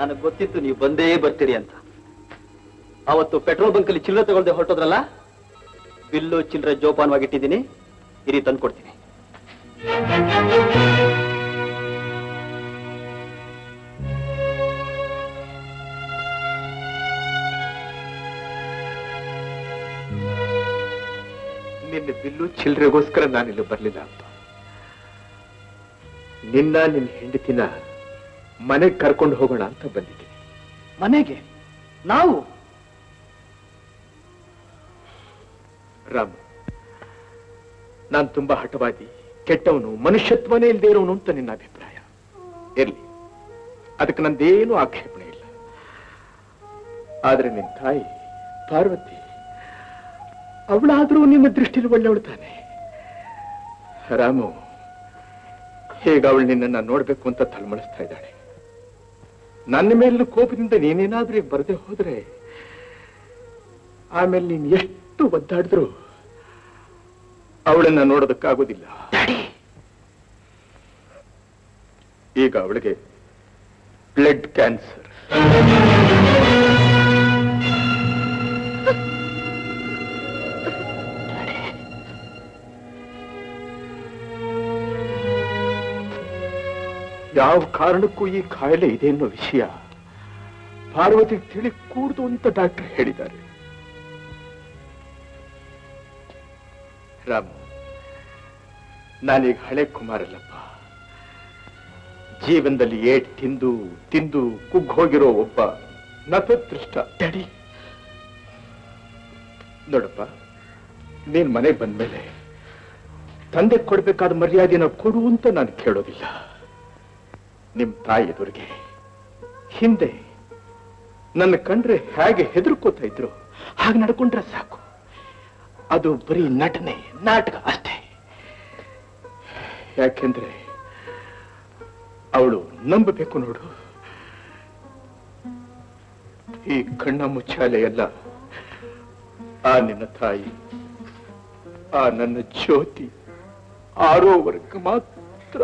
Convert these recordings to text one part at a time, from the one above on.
ನನಗೆ ಗೊತ್ತಿತ್ತು ನೀವು ಬಂದೇ ಬರ್ತೀರಿ ಅಂತ ಅವತ್ತು ಪೆಟ್ರೋಲ್ ಬಂಕಲ್ಲಿ ಚಿಲ್ಲರೆ ತಗೊಳ್ದೆ ಹೊರಟೋದ್ರಲ್ಲ ಬಿಲ್ಲು ಚಿಲ್ಲರೆ ಜೋಪಾನವಾಗಿಟ್ಟಿದ್ದೀನಿ ಇರಿ ತಂದು ಕೊಡ್ತೀನಿ ನಿನ್ನ ಬಿಲ್ಲು ಚಿಲ್ಲರೆಗೋಸ್ಕರ ನಾನಿಲ್ಲಿ ಬರಲಿಲ್ಲ ಅಂತ ನಿನ್ನ ನಿನ್ನ ಹೆಂಡತಿನ ಮನೆಗೆ ಕರ್ಕೊಂಡು ಹೋಗೋಣ ಅಂತ ಬಂದಿದ್ದೀನಿ ಮನೆಗೆ ನಾವು ರಾಮ್ ನಾನು ತುಂಬಾ ಹಠವಾದಿ ಕೆಟ್ಟವನು ಮನುಷ್ಯತ್ವನೇ ಇಲ್ಲದೆ ಇರೋನು ಅಂತ ನಿನ್ನ ಅಭಿಪ್ರಾಯ ಇರ್ಲಿ ಅದಕ್ಕೆ ನಂದೇನು ಆಕ್ಷೇಪಣೆ ಇಲ್ಲ ಆದ್ರೆ ನಿನ್ನ ತಾಯಿ ಪಾರ್ವತಿ ಅವಳಾದ್ರೂ ನಿನ್ನ ದೃಷ್ಟಿಲಿ ಒಳ್ಳೆಯವಳು ತಾನೆ ರಾಮು ಹೇಗ ಅವಳು ನಿನ್ನನ್ನ ನೋಡ್ಬೇಕು ಅಂತ ತಲೆಮಳಿಸ್ತಾ ಇದ್ದಾಳೆ ನನ್ನ ಮೇಲಿನ ಕೋಪದಿಂದ ನೀನೇನಾದ್ರೂ ಈಗ ಬರದೆ ಹೋದ್ರೆ ಆಮೇಲೆ ನೀನ್ ಎಷ್ಟು ಒದ್ದಾಡಿದ್ರು ಅವಳನ್ನ ನೋಡೋದಕ್ಕಾಗೋದಿಲ್ಲ ಈಗ ಅವಳಿಗೆ ಬ್ಲಡ್ ಕ್ಯಾನ್ಸರ್ ಯಾವ ಕಾರಣಕ್ಕೂ ಈ ಕಾಯಿಲೆ ಇದೆ ಅನ್ನೋ ವಿಷಯ ಪಾರ್ವತಿ ತಿಳಿ ಕೂಡ್ದು ಅಂತ ಡಾಕ್ಟರ್ ಹೇಳಿದ್ದಾರೆ ರಾಮ್ ನಾನೀಗ ಹಳೆ ಕುಮಾರಲ್ಲಪ್ಪ ಜೀವನದಲ್ಲಿ ಏಟ್ ತಿಂದು ತಿಂದು ಕುಗ್ಗೋಗಿರೋ ಒಬ್ಬ ನತದೃಷ್ಟ ಡ್ಯಾಡಿ ನೋಡಪ್ಪ ನೀನ್ ಮನೆಗೆ ಬಂದ್ಮೇಲೆ ತಂದೆ ಕೊಡ್ಬೇಕಾದ ಮರ್ಯಾದೆನ ಕೊಡು ಅಂತ ನಾನು ಕೇಳೋದಿಲ್ಲ ನಿಮ್ ತಾಯಿ ಎದುರಿಗೆ ಹಿಂದೆ ನನ್ನ ಕಂಡ್ರೆ ಹೇಗೆ ಹೆದರ್ಕೋತಾ ಇದ್ರು ಹಾಗೆ ನಡ್ಕೊಂಡ್ರೆ ಸಾಕು ಅದು ಬರೀ ನಟನೆ ನಾಟಕ ಅಷ್ಟೇ ಯಾಕೆಂದ್ರೆ ಅವಳು ನಂಬಬೇಕು ನೋಡು ಈ ಕಣ್ಣ ಮುಚ್ಚಾಲೆ ಎಲ್ಲ ಆ ನಿನ್ನ ತಾಯಿ ಆ ನನ್ನ ಜ್ಯೋತಿ ಆರೋವರೆಗೆ ಮಾತ್ರ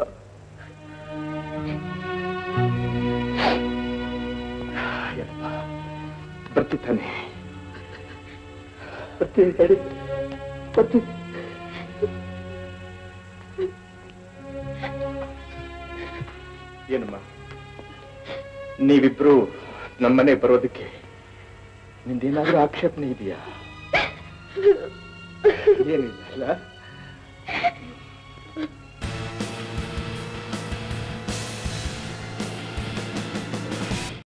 ಯಪ್ಪ, ಬರ್ತಿದ್ದಾನೆ ಬರ್ತೀನಿ ಡ್ಯಾಡಿ ಬರ್ತೀನಿ ಏನಮ್ಮ ನೀವಿಬ್ರು ನಮ್ಮನೆ ಬರೋದಕ್ಕೆ ನಿಂದೇನಾದ್ರೂ ಆಕ್ಷೇಪಣೆ ಇದೆಯಾ ಏನಿಲ್ಲ ಅಲ್ಲ